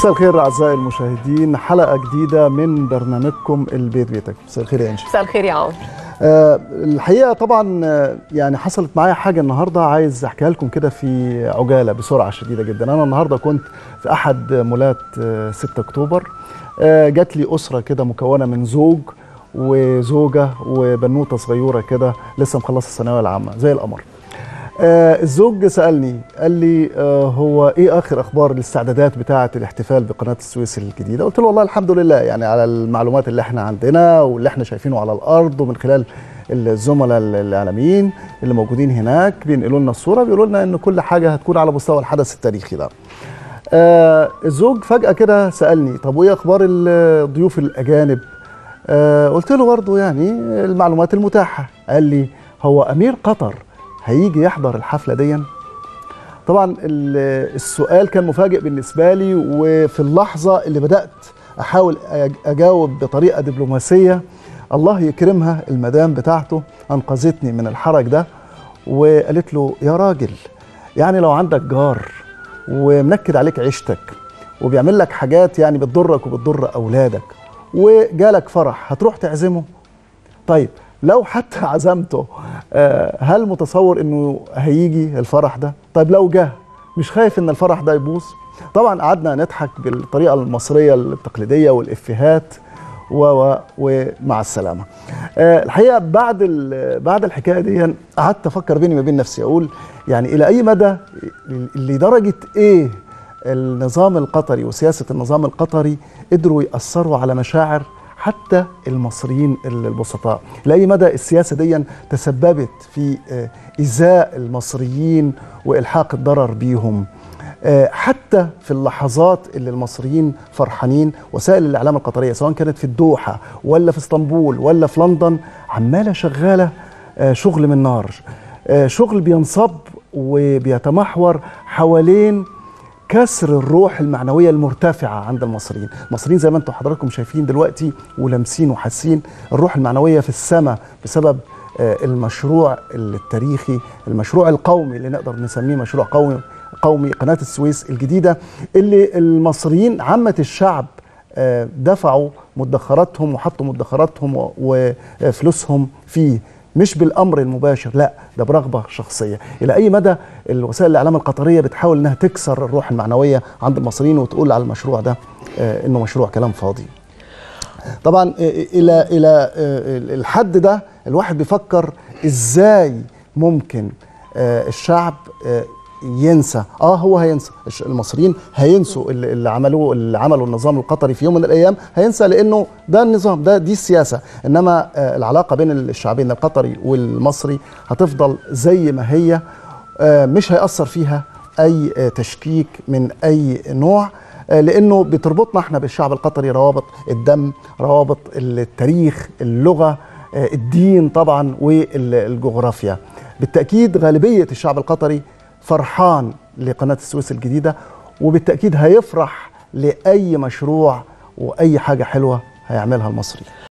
مساء الخير اعزائي المشاهدين حلقه جديده من برنامجكم البيت بيتك مساء الخير يا انشا مساء الخير يا عمر آه الحقيقه طبعا آه، يعني حصلت معايا حاجه النهارده عايز احكيها لكم كده في عجاله بسرعه شديده جدا انا النهارده كنت في احد مولات آه 6 اكتوبر آه جات لي اسره كده مكونه من زوج وزوجه وبنوته صغيره كده لسه مخلصه الثانويه العامه زي القمر آه الزوج سالني قال لي آه هو ايه اخر اخبار الاستعدادات بتاعه الاحتفال بقناه السويس الجديده قلت له والله الحمد لله يعني على المعلومات اللي احنا عندنا واللي احنا شايفينه على الارض ومن خلال الزملاء الاعلاميين اللي موجودين هناك بينقلوا لنا الصوره بيقولوا لنا ان كل حاجه هتكون على مستوى الحدث التاريخي ده آه الزوج فجاه كده سالني طب وايه اخبار الضيوف الاجانب آه قلت له برضه يعني المعلومات المتاحه قال لي هو امير قطر هيجي يحضر الحفله دي طبعا ال- السؤال كان مفاجئ بالنسبه لي وفي اللحظه اللي بدات احاول أج- اجاوب بطريقه دبلوماسيه الله يكرمها المدام بتاعته انقذتني من الحرج ده وقالت له يا راجل يعني لو عندك جار ومنكد عليك عيشتك وبيعمل لك حاجات يعني بتضرك وبتضر اولادك وجالك فرح هتروح تعزمه طيب لو حتى عزمته آه، هل متصور انه هيجي الفرح ده طيب لو جه مش خايف ان الفرح ده يبوظ طبعا قعدنا نضحك بالطريقه المصريه التقليديه والافيهات و و ومع السلامه آه، الحقيقه بعد ال- بعد الحكايه دي قعدت افكر بيني وبين نفسي اقول يعني الى اي مدى لدرجه ايه النظام القطري وسياسه النظام القطري قدروا ياثروا على مشاعر حتى المصريين البسطاء لأي مدى السياسة دي تسببت في آه، إيذاء المصريين وإلحاق الضرر بيهم آه، حتى في اللحظات اللي المصريين فرحانين وسائل الإعلام القطرية سواء كانت في الدوحة ولا في اسطنبول ولا في لندن عمالة شغالة آه، شغل من نار آه، شغل بينصب وبيتمحور حوالين كسر الروح المعنويه المرتفعه عند المصريين، المصريين زي ما انتم حضراتكم شايفين دلوقتي ولامسين وحاسين الروح المعنويه في السماء بسبب آه، المشروع التاريخي، المشروع القومي اللي نقدر نسميه مشروع قومي قومي قناه السويس الجديده اللي المصريين عامه الشعب آه، دفعوا مدخراتهم وحطوا مدخراتهم و- وفلوسهم فيه مش بالامر المباشر لا ده برغبه شخصيه الى اي مدى الوسائل الاعلام القطريه بتحاول انها تكسر الروح المعنويه عند المصريين وتقول على المشروع ده آه، انه مشروع كلام فاضي طبعا آه، الى الى آه، الحد ده الواحد بيفكر ازاي ممكن آه، الشعب آه، ينسى اه هو هينسى الش- المصريين هينسوا اللي اللي عملوه اللي عملوا النظام القطري في يوم من الايام هينسى لانه ده النظام ده دي السياسه انما آه، العلاقه بين الشعبين القطري والمصري هتفضل زي ما هي آه، مش هيأثر فيها اي آه، تشكيك من اي نوع آه، لانه بتربطنا احنا بالشعب القطري روابط الدم روابط التاريخ اللغه آه، الدين طبعا والجغرافيا بالتاكيد غالبيه الشعب القطري فرحان لقناه السويس الجديده وبالتاكيد هيفرح لاي مشروع واي حاجه حلوه هيعملها المصري